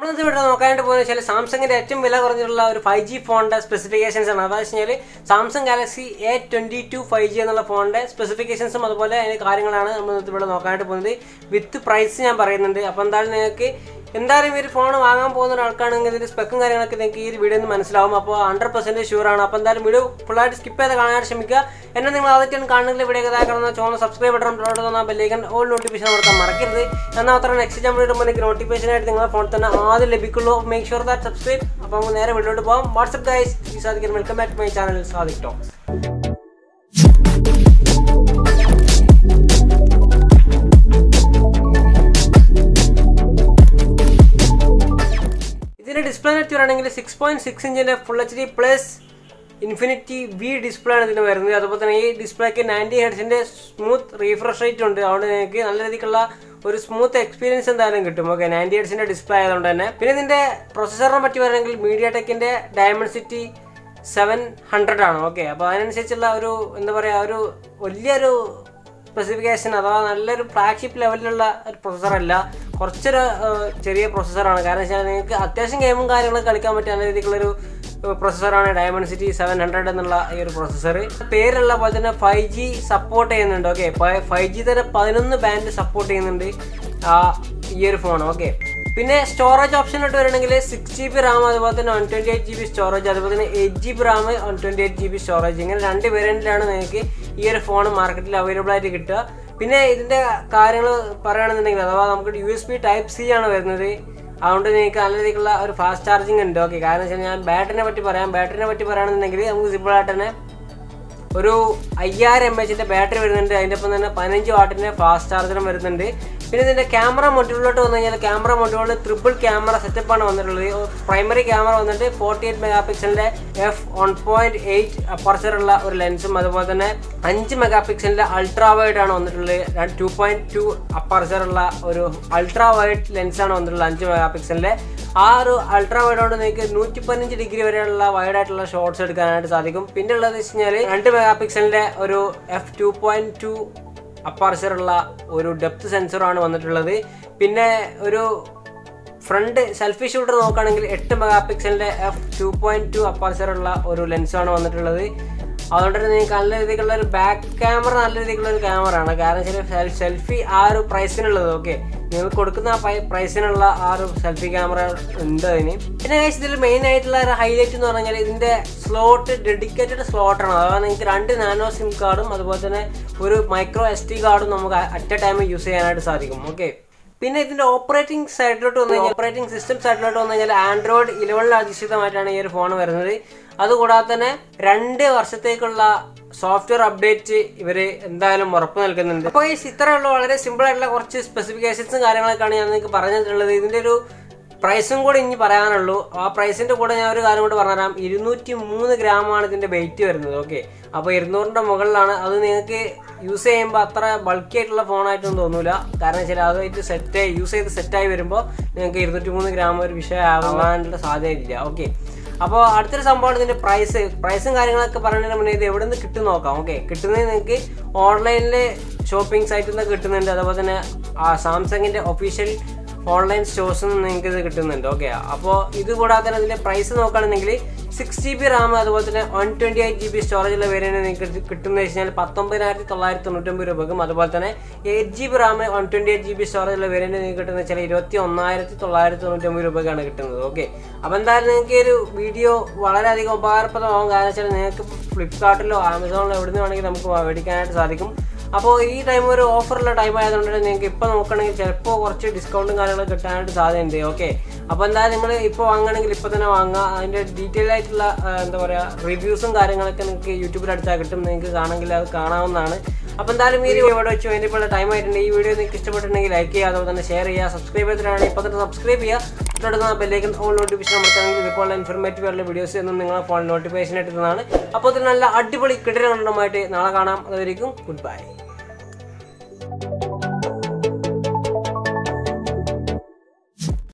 നമ്മളിത് ഇവിടെ നോക്കാനായിട്ട് പോകുന്നത് വെച്ചാൽ സാംസങ്ങിന്റെ ഏറ്റവും വില കുറഞ്ഞിട്ടുള്ള ഒരു ഫൈവ് ജി ഫോണിന്റെ സ്പെസിഫിക്കേഷൻസ് ആണ് അതായത് വെച്ചാൽ Samsung Galaxy A twenty two five G എന്നുള്ള ഫോണിന്റെ സ്പെസിഫിക്കേഷൻസും അതുപോലെ അതിന്റെ കാര്യങ്ങളാണ് നമ്മൾ ഇന്നത്തെ ഇവിടെ നോക്കാനായിട്ട് പോകുന്നത് വിത്ത് പ്രൈസ് ഞാൻ പറയുന്നുണ്ട് അപ്പോൾ എന്തായാലും നിങ്ങൾക്ക് എന്തായാലും ഈ ഒരു ഫോൺ വാങ്ങാൻ പോകുന്ന ഒരാൾക്കാണെങ്കിൽ ഇതിന്റെ സ്പെക്കും കാര്യങ്ങളൊക്കെ നിങ്ങൾക്ക് ഈ ഒരു വീഡിയോ നിന്ന് മനസ്സിലാവും അപ്പോൾ ഹൺഡ്രഡ് പെർസെന്റ് ഷുവർ ആണ് അപ്പോൾ എന്തായാലും വീഡിയോ ഫുള്ളായിട്ട് സ്കിപ്പ് ചെയ്ത് കാണാൻ ശ്രമിക്കുക എന്നെ നിങ്ങൾ ആദ്യമായിട്ടാണ് കാണുന്നെങ്കിൽ വീഡിയോ ഇതാക്കണം ചാനൽ സബ്സ്ക്രൈബ് ബട്ടൺ തൊട്ട് തന്നാൽ ബെല്ലേക്കൻ ഓൾ നോട്ടിഫിക്കേഷൻ കൊടുക്കാൻ മറക്കരുത് എന്നാൽ മാത്രം നെക്സ്റ്റ് ഞാൻ വീഡിയോ എനിക്ക് നോട്ടിഫിക്കേഷൻ ആയിട്ട് നിങ്ങളുടെ ഫോണിൽ തന്നെ ആദ്യം ലഭിക്കുള്ളൂ മേക്ക് ഷുവർ ദാറ്റ് സബ്സ്ക്രൈബ് അപ്പോൾ നമുക്ക് നേരെ വീഡിയോട്ട് പോകാം വാട്സ്ആപ്പ് ഗൈസ് ഈ സാധിക്കും welcome back to my channel Sadik talks ഇതിന്റെ ഡിസ്പ്ലേ നെറ്റ് പറയുകയാണെങ്കിൽ സിക്സ് പോയിന്റ് സിക്സ് ഇഞ്ചിന്റെ full H D plus infinity V display ആണ് ഇതിന് വരുന്നത് അതുപോലെ തന്നെ ഈ ഡിസ്പ്ലേക്ക് നയൻറ്റി ഹെഡ്സിന്റെ സ്മൂത്ത് റീഫ്രഷ് റേറ്റ് ഉണ്ട് അതുകൊണ്ട് നിങ്ങൾക്ക് നല്ല രീതിക്കുള്ള ഒരു സ്മൂത്ത് എക്സ്പീരിയൻസ് എന്തായാലും കിട്ടും ഓക്കെ നയൻറ്റി ഹെഡ്സിന്റെ ഡിസ്പ്ലേ ആയതുകൊണ്ട് തന്നെ പിന്നെ ഇതിന്റെ പ്രൊസസറിനെ പറ്റി പറയുകയാണെങ്കിൽ മീഡിയ ടെക്കിന്റെ ഡയമണ്ട്സിറ്റി സെവൻ ഹൺഡ്രഡ് ആണ് ഓക്കെ അപ്പോൾ അതിനനുസരിച്ചുള്ള ഒരു എന്താ പറയുക ഒരു വലിയൊരു സ്പെസിഫിക്കേഷൻ അഥവാ നല്ലൊരു ഫ്ലാഗ്ഷിപ്പ് ലെവലിലുള്ള ഒരു പ്രൊസസ്സർ അല്ല കുറച്ചൊരു ഏഹ്, ചെറിയ പ്രൊസസ്സറാണ് കാരണം വെച്ചാൽ നിങ്ങൾക്ക് അത്യാവശ്യം ഗെയിമും കാര്യങ്ങളൊക്കെ കളിക്കാൻ പറ്റിയ നല്ല രീതിക്കുള്ളൊരു processor Dimensity seven hundred എന്നുള്ള ഈ ഒരു പ്രൊസസ്സർ പേരുള്ള പോലെ തന്നെ ഫൈവ് ജി സപ്പോർട്ട് ചെയ്യുന്നുണ്ട് ഓക്കെ ഫൈവ് ജി തന്നെ പതിനൊന്ന് ബാൻഡ് സപ്പോർട്ട് ചെയ്യുന്നുണ്ട് ആ ഈ ഒരു ഫോൺ ഓക്കെ പിന്നെ സ്റ്റോറേജ് ഓപ്ഷനായിട്ട് വരണമെങ്കിൽ സിക്സ് ജി ബി റാം അതുപോലെ തന്നെ one twenty eight G B storage അതുപോലെ തന്നെ eight G B RAM one twenty eight G B storage ഇങ്ങനെ രണ്ട് വേരിയൻറ്റിലാണ് നിങ്ങൾക്ക് ഈ ഒരു ഫോൺ മാർക്കറ്റിൽ അവൈലബിൾ ആയിട്ട് കിട്ടുക പിന്നെ ഇതിൻ്റെ കാര്യങ്ങൾ പറയുകയാണെന്നുണ്ടെങ്കിൽ അഥവാ നമുക്ക് U S B type C ആണ് വരുന്നത് അതുകൊണ്ട് നിങ്ങൾക്ക് നല്ല രീതിക്കുള്ള ഒരു ഫാസ്റ്റ് ചാർജിങ് ഉണ്ട് ഓക്കെ കാരണം വെച്ചാൽ ഞാൻ ബാറ്ററിനെ പറ്റി പറയാം ബാറ്ററിനെ പറ്റി പറയുകയാണെന്നുണ്ടെങ്കിൽ നമുക്ക് സിമ്പിൾ ആയിട്ട് തന്നെ ഒരു അയ്യായിരം എം എച്ചിന്റെ ബാറ്ററി വരുന്നുണ്ട് അതിൻ്റെ ഒപ്പം തന്നെ പതിനഞ്ച് വാട്ടിന്റെ ഫാസ്റ്റ് ചാർജറും വരുന്നുണ്ട് പിന്നെ ഇതിന്റെ ക്യാമറ മൊഡ്യൂളിലോട്ട് വന്നു കഴിഞ്ഞാൽ ക്യാമറ മൊഡ്യൂളിൽ ട്രിപ്പിൾ ക്യാമറ സെറ്റപ്പാണ് വന്നിട്ടുള്ളത് പ്രൈമറി ക്യാമറ വന്നിട്ട് ഫോർട്ടി എയ്റ്റ് മെഗാ പിക്സലിന്റെ എഫ് വൺ പോയിന്റ് എയ്റ്റ് അപ്പർച്ചറുള്ള ഒരു ലെൻസും അതുപോലെ തന്നെ അഞ്ച് മെഗാ പിക്സലിന്റെ അൾട്രാ വൈഡ് ആണ് വന്നിട്ടുള്ളത് ടു പോയിന്റ് ടു അപ്പർച്ചറുള്ള ഒരു അൾട്രാ വൈഡ് ലെൻസാണ് വന്നിട്ടുള്ളത് അഞ്ച് മെഗാ പിക്സലിന്റെ ആ ഒരു അൾട്രാ വൈഡ് കൊണ്ട് നിങ്ങൾക്ക് നൂറ്റി പതിനഞ്ച് ഡിഗ്രി വരെയുള്ള വൈഡ് ആയിട്ടുള്ള ഷോട്ട്സ് എടുക്കാനായിട്ട് സാധിക്കും പിന്നെ ഉള്ളത് വെച്ച് കഴിഞ്ഞാൽ രണ്ട് മെഗാ പിക്സലിന്റെ ഒരു എഫ് ടു പോയിന്റ് ടു അപ്പാർച്ചറുള്ള ഒരു ഡെപ്ത് സെൻസറാണ് വന്നിട്ടുള്ളത് പിന്നെ ഒരു ഫ്രണ്ട് സെൽഫി ഷൂട്ടർ നോക്കുകയാണെങ്കിൽ എട്ട് മെഗാ പിക്സലിന്റെ എഫ് ടു പോയിന്റ് ടു അപ്പാർച്ചറുള്ള ഒരു ലെൻസാണ് വന്നിട്ടുള്ളത് അതുകൊണ്ട് തന്നെ നിങ്ങൾക്ക് നല്ല രീതിക്കുള്ള ഒരു ബാക്ക് ക്യാമറ നല്ല രീതിക്കുള്ള ഒരു ക്യാമറ ആണ് കാരണം വെച്ചാൽ സെൽഫി ആ ഒരു പ്രൈസിനുള്ളത് ഓക്കെ നിങ്ങൾ കൊടുക്കുന്ന ആ പൈ- പ്രൈസിനുള്ള ആ ഒരു സെൽഫി ക്യാമറ ഉണ്ട് അതിന് പിന്നെ guys ഇതിൽ മെയിൻ ആയിട്ടുള്ള ഒരു ഹൈലൈറ്റ് എന്ന് പറഞ്ഞാൽ ഇതിന്റെ സ്ലോട്ട് ഡെഡിക്കേറ്റഡ് സ്ലോട്ടാണ് അഥവാ നിങ്ങൾക്ക് രണ്ട് നാനോ സിം കാർഡും അതുപോലെ തന്നെ ഒരു മൈക്രോ എസ് ടി കാർഡും നമുക്ക് അറ്റ് എ ടൈം യൂസ് ചെയ്യാനായിട്ട് സാധിക്കും ഓക്കെ പിന്നെ ഇതിന്റെ ഓപ്പറേറ്റിംഗ് സൈഡിലോട്ട് വന്നു കഴിഞ്ഞാൽ ഓപ്പറേറ്റിംഗ് സിസ്റ്റം സൈഡിലോട്ട് വന്നു കഴിഞ്ഞാൽ ആൻഡ്രോയിഡ് ഇലവനിൽ അധിഷ്ഠിതമായിട്ടാണ് ഈ ഒരു ഫോൺ വരുന്നത് അതുകൂടാതെ തന്നെ രണ്ട് വർഷത്തേക്കുള്ള സോഫ്റ്റ്വെയർ അപ്ഡേറ്റ് ഇവര് എന്തായാലും ഉറപ്പ് നൽകുന്നുണ്ട് അപ്പോൾ ഈ ഇത്രയുള്ള വളരെ സിമ്പിൾ ആയിട്ടുള്ള കുറച്ച് സ്പെസിഫിക്കേഷൻസും കാര്യങ്ങളൊക്കെയാണ് ഞാൻ നിങ്ങൾക്ക് പറഞ്ഞിട്ടുള്ളത് ഇതിന്റെ ഒരു പ്രൈസും കൂടെ ഇനി പറയാനുള്ളൂ ആ പ്രൈസിന്റെ കൂടെ ഞാൻ ഒരു കാര്യം കൂടെ പറഞ്ഞുതരാം ഇരുന്നൂറ്റി മൂന്ന് ഗ്രാമാണ് ഇതിന്റെ വെയിറ്റ് വരുന്നത് ഓക്കെ അപ്പോൾ ഇരുന്നൂറിന്റെ മുകളിലാണ് അത് നിങ്ങൾക്ക് യൂസ് ചെയ്യുമ്പോൾ അത്ര ബൾക്കി ആയിട്ടുള്ള ഫോണായിട്ടൊന്നും തോന്നൂല കാരണം വെച്ചാൽ അതായിട്ട് സെറ്റ് യൂസ് ചെയ്ത് സെറ്റായി വരുമ്പോൾ നിങ്ങൾക്ക് ഇരുന്നൂറ്റി മൂന്ന് ഗ്രാം ഒരു വിഷയമാകാനുള്ള സാധ്യതയില്ല ഓക്കെ അപ്പോൾ അടുത്തൊരു സംഭവമാണ് ഇതിന്റെ പ്രൈസ് പ്രൈസും കാര്യങ്ങളൊക്കെ പറയുന്നതിന് മുന്നേ ഇത് എവിടെ നിന്ന് കിട്ടും നോക്കാം ഓക്കെ കിട്ടുന്നത് നിങ്ങൾക്ക് ഓൺലൈനിൽ ഷോപ്പിംഗ് സൈറ്റിൽ നിന്ന് കിട്ടുന്നുണ്ട് അതുപോലെ തന്നെ ആ സാംസങ്ങിന്റെ ഒഫീഷ്യൽ ഓൺലൈൻ സ്റ്റോഴ്സിൽ നിന്ന് നിങ്ങൾക്ക് ഇത് കിട്ടുന്നുണ്ട് ഓക്കെ അപ്പോൾ ഇത് കൂടാതെ തന്നെ ഇതിന്റെ പ്രൈസ് നോക്കുകയാണെങ്കിൽ സിക്സ് ജി ബി റാം അതുപോലെ തന്നെ one twenty eight G B storage ഉള്ള വേരിയന്റ് നിങ്ങൾക്ക് ഇത് കിട്ടുന്നത് വെച്ച് കഴിഞ്ഞാൽ പത്തൊമ്പതിനായിരത്തി തൊള്ളായിരത്തി തൊണ്ണൂറ്റൊമ്പത് രൂപക്കും അതുപോലെ തന്നെ eight G B RAM one twenty eight G B storage ഉള്ള വേരിയന്റ് നിങ്ങൾക്ക് കിട്ടുന്നത് വെച്ചാൽ ഇരുപത്തി ഒന്നായിരത്തി തൊള്ളായിരത്തി തൊണ്ണൂറ്റൊമ്പത് രൂപക്കാണ് കിട്ടുന്നത് ഓക്കെ അപ്പോൾ എന്തായാലും നിങ്ങൾക്ക് ഈ ഒരു വീഡിയോ വളരെയധികം ഉപകാരപ്രദമാകും കാരണം വെച്ചാൽ നിങ്ങൾക്ക് ഫ്ലിപ്കാർട്ടിലോ ആമസോണിലോ എവിടെ നിന്ന് വേണമെങ്കിൽ നമുക്ക് മേടിക്കാനായിട്ട് സാധിക്കും അപ്പോൾ ഈ ടൈം ഒരു ഓഫറുള്ള ടൈം ആയതുകൊണ്ട് തന്നെ നിങ്ങൾക്ക് ഇപ്പോൾ നോക്കണമെങ്കിൽ ചിലപ്പോൾ കുറച്ച് ഡിസ്കൗണ്ടും കാര്യങ്ങളൊക്കെ കിട്ടാനായിട്ട് സാധ്യതയുണ്ട് ഓക്കെ അപ്പോൾ എന്തായാലും നിങ്ങൾ ഇപ്പോൾ വാങ്ങുകയാണെങ്കിൽ ഇപ്പോൾ തന്നെ വാങ്ങുക അതിൻ്റെ ഡീറ്റെയിൽ ആയിട്ടുള്ള ആ, എന്താ പറയുക റിവ്യൂസും കാര്യങ്ങളൊക്കെ നിങ്ങൾക്ക് യൂട്യൂബിൽ അടിച്ചാൽ കിട്ടും നിങ്ങൾക്ക് കാണണമെങ്കിൽ അത് കാണാവുന്നതാണ് അപ്പോൾ എന്തായാലും ഈ ഒരു ഇവിടെ വെച്ച് വേണ്ടിയുള്ള ടൈം ആയിട്ടുണ്ട് ഈ വീഡിയോ നിങ്ങൾക്ക് ഇഷ്ടപ്പെട്ടിട്ടുണ്ടെങ്കിൽ ലൈക്ക് ചെയ്യുക അതുപോലെ തന്നെ ഷെയർ ചെയ്യുക സബ്സ്ക്രൈബ് ചെയ്തിട്ടാണ് ഇപ്പോൾ തന്നെ സബ്സ്ക്രൈബ് ചെയ്യുക തൊട്ടടുത്ത ബെല്ലേക്കൻ ഓൺ നോട്ടിഫിക്കേഷൻ അമർത്താണെങ്കിൽ ഇതുപോലുള്ള ഇൻഫർമേറ്റീവ് ആയിട്ടുള്ള വീഡിയോസ് എന്നും നിങ്ങളെ ഫോൺ നോട്ടിഫിക്കേഷൻ ഇട്ടുന്നതാണ് അപ്പോൾ ഇതിന് നല്ല അടിപൊളി കിടലുകളുമായിട്ട് നാളെ കാണാം അതുവരെയും ഗുഡ് ബൈ